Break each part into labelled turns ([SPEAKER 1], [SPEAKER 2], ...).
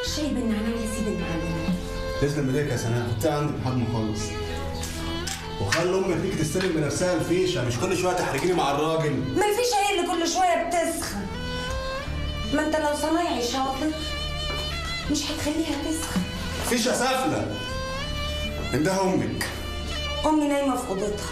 [SPEAKER 1] شاي بالنعناع يا سيدي المعلم
[SPEAKER 2] تسلم ايديك يا سناء حطيها عندي لحد ما اخلص وخلي امك تيجي تستلم بنفسها الفيشه مش كل شويه تحرجيني مع الراجل
[SPEAKER 1] ما فيش هي اللي كل شويه بتسخن ما انت لو صنايعي شاطر مش هتخليها تسخن
[SPEAKER 2] فيشه سافله عندها امك
[SPEAKER 1] امي نايمه في اوضتها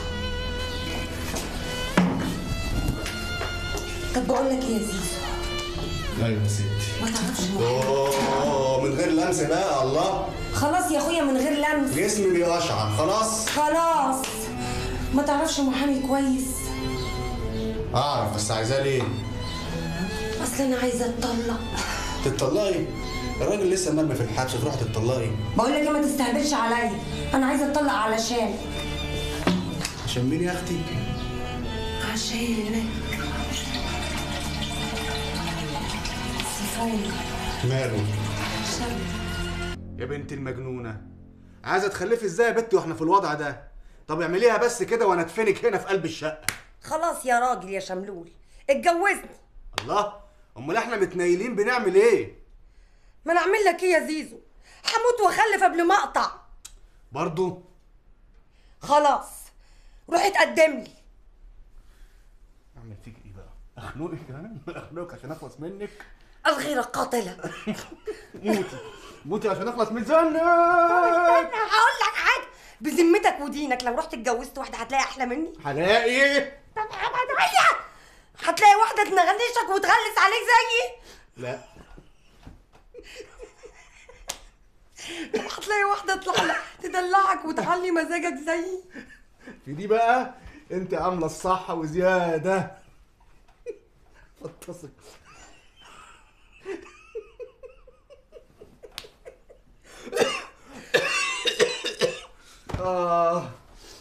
[SPEAKER 1] طب بقول لك إيه يا زيزو
[SPEAKER 2] ايوه يا ستي
[SPEAKER 1] ما تعرفش
[SPEAKER 2] اوه من غير لمس بقى الله
[SPEAKER 1] خلاص يا اخويا من غير لمس
[SPEAKER 2] جسمي بيقشعر خلاص
[SPEAKER 1] خلاص ما تعرفش محامي كويس
[SPEAKER 2] اعرف بس عايزاه ليه
[SPEAKER 1] اصل انا عايزه اتطلق
[SPEAKER 2] تتطلقي الراجل لسه مرمي في الحبس تروح تتطلقي
[SPEAKER 1] بقول لك ايه ما تستهبلش عليا انا عايزه اتطلق علشان
[SPEAKER 2] عشان مين يا اختي
[SPEAKER 1] عشانك سيفوني
[SPEAKER 2] ماله
[SPEAKER 1] عشان
[SPEAKER 2] يا بنت المجنونه عايزه تخلفي ازاي يا بنتي واحنا في الوضع ده طب اعمليها بس كده وانا ادفنك هنا في قلب الشقه
[SPEAKER 1] خلاص يا راجل يا شملول اتجوزني
[SPEAKER 2] الله امال احنا متنيلين بنعمل ايه
[SPEAKER 1] ما انا اعمل لك ايه يا زيزو هموت واخلف قبل ما اقطع
[SPEAKER 2] برضو
[SPEAKER 1] خلاص روح اتقدم لي
[SPEAKER 2] اعمل فيك ايه بقى اخنقك كمان اخنقك عشان اخلص منك
[SPEAKER 1] الغيرة قاتلة
[SPEAKER 2] موتي موتي عشان اخلص من زنك
[SPEAKER 1] انا هقول لك حاجة بذمتك ودينك لو رحت اتجوزت واحدة هتلاقي احلى مني
[SPEAKER 2] هلاقي
[SPEAKER 1] طب هتغير هتلاقي واحدة تنغلشك وتغلس عليك زيي
[SPEAKER 2] لا
[SPEAKER 1] طب هتلاقي واحدة تطلع تدلعك وتعلي مزاجك زيي
[SPEAKER 2] في دي بقى انت عامله الصح وزياده فطسك اه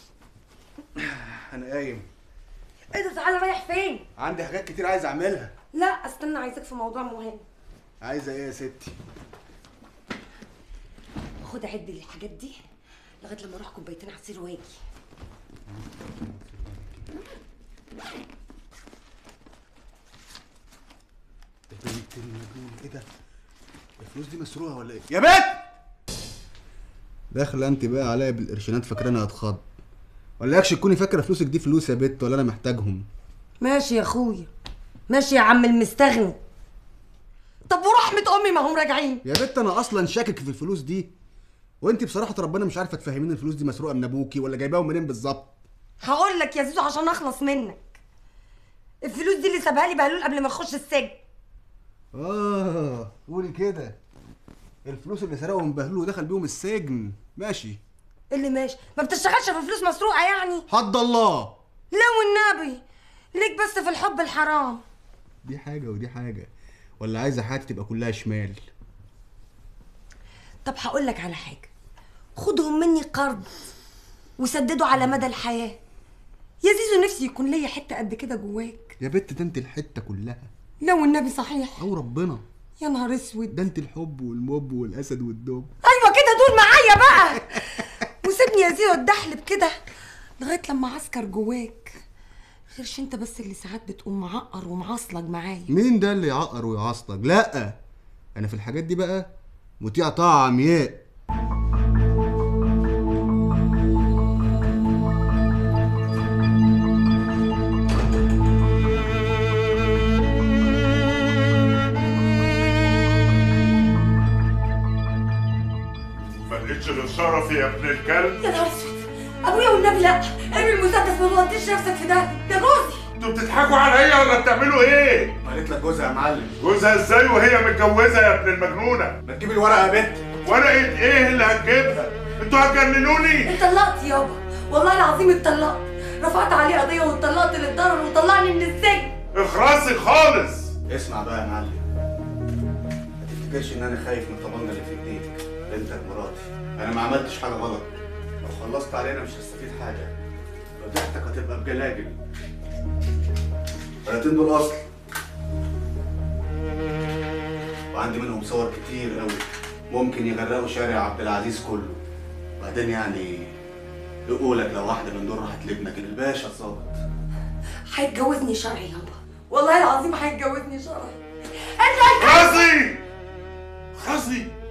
[SPEAKER 2] انا قايم
[SPEAKER 1] ايه ده تعالى رايح فين؟
[SPEAKER 2] عندي حاجات كتير عايز اعملها
[SPEAKER 1] لا استنى عايزك في موضوع مهم
[SPEAKER 2] عايزه ايه يا ستي
[SPEAKER 1] خد عد لي الحاجات دي لغايه لما اروح كوبايتين عصير واجي
[SPEAKER 2] يا بنت المجنون ايه ده الفلوس دي مسروقه ولا ايه يا بنت داخله انت بقى عليا بالقرشينات فاكراني هتخض ولا يكش تكوني فاكره فلوسك دي فلوس يا بت ولا انا محتاجهم
[SPEAKER 1] ماشي يا اخويا ماشي يا عم المستغني طب ورحمة أمي ما هم راجعين
[SPEAKER 2] يا بت انا اصلا شاكك في الفلوس دي وانت بصراحه ربنا مش عارفه تفهميني الفلوس دي مسروقه من ابوكي ولا جايباهم منين بالظبط
[SPEAKER 1] هقول لك يا زيزو عشان أخلص منك الفلوس دي اللي سابها لي بهلول قبل ما أخش السجن
[SPEAKER 2] اه قولي كده الفلوس اللي سرقهم من بهلول ودخل بيهم السجن ماشي
[SPEAKER 1] اللي ماشي ما بتشتغلش في فلوس مسروقة يعني
[SPEAKER 2] حد الله
[SPEAKER 1] لا والنبي ليك بس في الحب الحرام
[SPEAKER 2] دي حاجه ودي حاجه ولا عايزه حياتي تبقى كلها شمال
[SPEAKER 1] طب هقول لك على حاجة خدهم مني قرض وسددوا على مدى الحياة يا زيزو نفسي يكون ليا حتة قد كده جواك
[SPEAKER 2] يا بت ده انت الحته كلها
[SPEAKER 1] لا والنبي صحيح
[SPEAKER 2] او ربنا
[SPEAKER 1] يا نهار اسود
[SPEAKER 2] ده انت الحب والموب والاسد والدب
[SPEAKER 1] ايوه كده دول معايا بقى وسيبني يا زيزو اتدحلب كده لغايه لما عسكر جواك غيرش انت بس اللي ساعات بتقوم معقر ومعصلج معايا
[SPEAKER 2] مين ده اللي يعقر ويعصلك لا انا في الحاجات دي بقى مطيع طاعه عمياء
[SPEAKER 3] ما لقيتش غير شرفي يا ابن الكلب
[SPEAKER 1] يا نهار اسود ابويا والنبي لا ارمي المسدس ما توديش نفسك في ده ده جوزي
[SPEAKER 3] انتوا بتضحكوا عليا ولا بتعملوا ايه؟
[SPEAKER 2] قالت لك جوزها يا معلم
[SPEAKER 3] جوزها ازاي وهي متجوزه يا ابن المجنونه؟
[SPEAKER 2] ما تجيب الورقه يا بت
[SPEAKER 3] ورقه ايه اللي هتجيبها؟ انتوا هتجننوني؟
[SPEAKER 1] اتطلقت يابا والله العظيم اتطلقت رفعت عليه قضيه واتطلقت للضرر وطلعني من السجن
[SPEAKER 3] اخرسي خالص
[SPEAKER 2] اسمع بقى يا معلم ما تفتكرش ان انا خايف من الطبنجه اللي في ايديك بنتك مراتي انا ما عملتش حاجه غلط لو خلصت علينا مش هستفيد حاجه فضيحتك هتبقى بجلاجل الورقتين دول اصل وعندي منهم صور كتير قوي ممكن يغرقوا شارع عبد العزيز كله بعدين يعني يقولك لو واحده من دول راحت لابنك الباشا الظابط
[SPEAKER 1] هيتجوزني شرعي يابا والله العظيم هيتجوزني شرعي انت
[SPEAKER 3] اخرسي اخرسي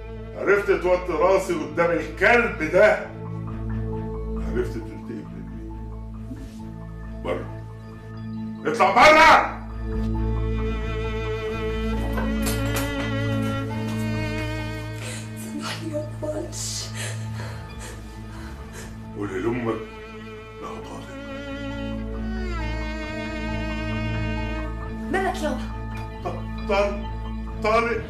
[SPEAKER 3] عرفت توطي راسي قدام الكلب ده عرفت تنتقم مني بره اطلع بره
[SPEAKER 1] سامحني يا معلش
[SPEAKER 3] قولي لامك انها طالق
[SPEAKER 1] مالك يابا
[SPEAKER 3] ط- طالق طالق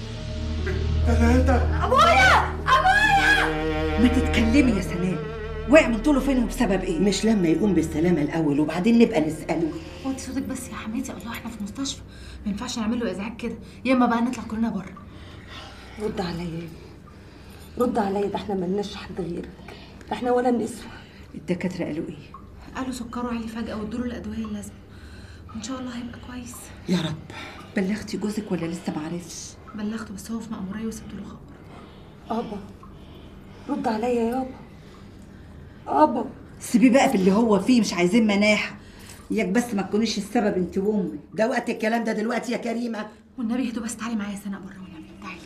[SPEAKER 3] ثلاثة
[SPEAKER 1] ابويا ابويا
[SPEAKER 4] ما تتكلمي يا سلام وقع من طوله فين وبسبب ايه
[SPEAKER 5] مش لما يقوم بالسلامة الأول وبعدين نبقى نسأله
[SPEAKER 6] وطي صوتك بس يا حماتي الله احنا في مستشفى ما ينفعش نعمل له ازعاج كده يا اما بقى نطلع كلنا بره
[SPEAKER 1] رد عليا رد عليا ده احنا ملناش حد غيرك ده احنا ولا نسوى
[SPEAKER 4] الدكاتره قالوا ايه
[SPEAKER 6] قالوا سكره عالي فجاه وادوا له الادويه اللازمه وان شاء الله هيبقى كويس
[SPEAKER 5] يا رب
[SPEAKER 4] بلغتي جوزك ولا لسه معرفش
[SPEAKER 6] بلغته بس هو في مأمورية وسبت له خبر
[SPEAKER 1] ابا رد عليا يابا ابا
[SPEAKER 4] سيبيه بقى في اللي هو فيه مش عايزين مناحه اياك بس ما تكونيش السبب انت وامي
[SPEAKER 5] ده وقت الكلام ده دلوقتي يا كريمة
[SPEAKER 6] والنبي هدوا بس تعالي معايا يا سناء بره والنبي تعالي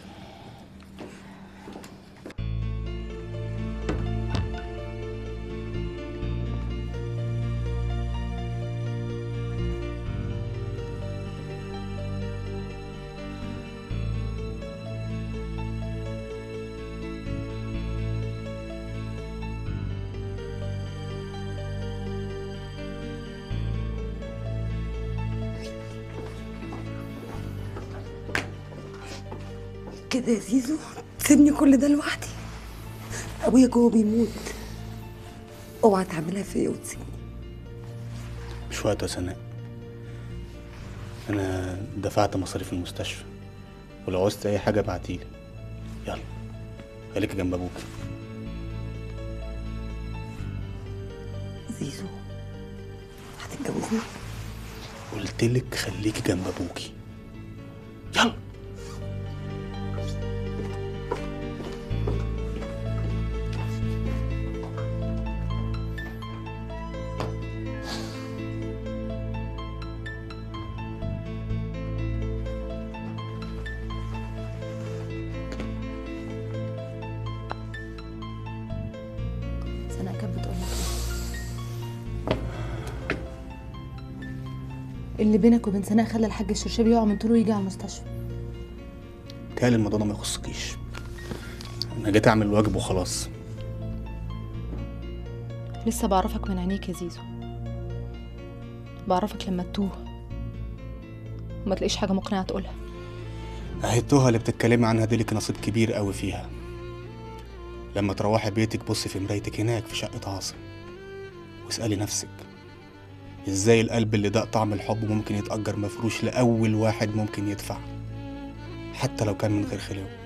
[SPEAKER 1] كده يا زيزو تسيبني كل ده لوحدي ابويا جوه بيموت اوعى تعملها فيا وتسيبني
[SPEAKER 2] مش وقت يا سناء انا دفعت مصاريف المستشفى ولو عوزت اي حاجه ابعتيلي يلا خليك جنب ابوك
[SPEAKER 1] زيزو هتتجوزني
[SPEAKER 2] قلتلك خليكي جنب ابوكي يلا
[SPEAKER 6] سناء كانت بتقول لك ايه اللي بينك وبين سناء خلى الحاج الشرشبي يقع من طوله ويجي على المستشفى
[SPEAKER 2] تهيألي الموضوع ده ما يخصكيش انا جيت اعمل الواجب وخلاص
[SPEAKER 6] لسه بعرفك من عينيك يا زيزو بعرفك لما تتوه وما تلاقيش حاجه مقنعه تقولها
[SPEAKER 2] اهي التوهه اللي بتتكلمي عنها دي لك نصيب كبير قوي فيها لما تروحي بيتك بصي في مرايتك هناك في شقة عاصم واسألي نفسك ازاي القلب اللي داق طعم الحب ممكن يتأجر مفروش لأول واحد ممكن يدفع حتى لو كان من غير خلو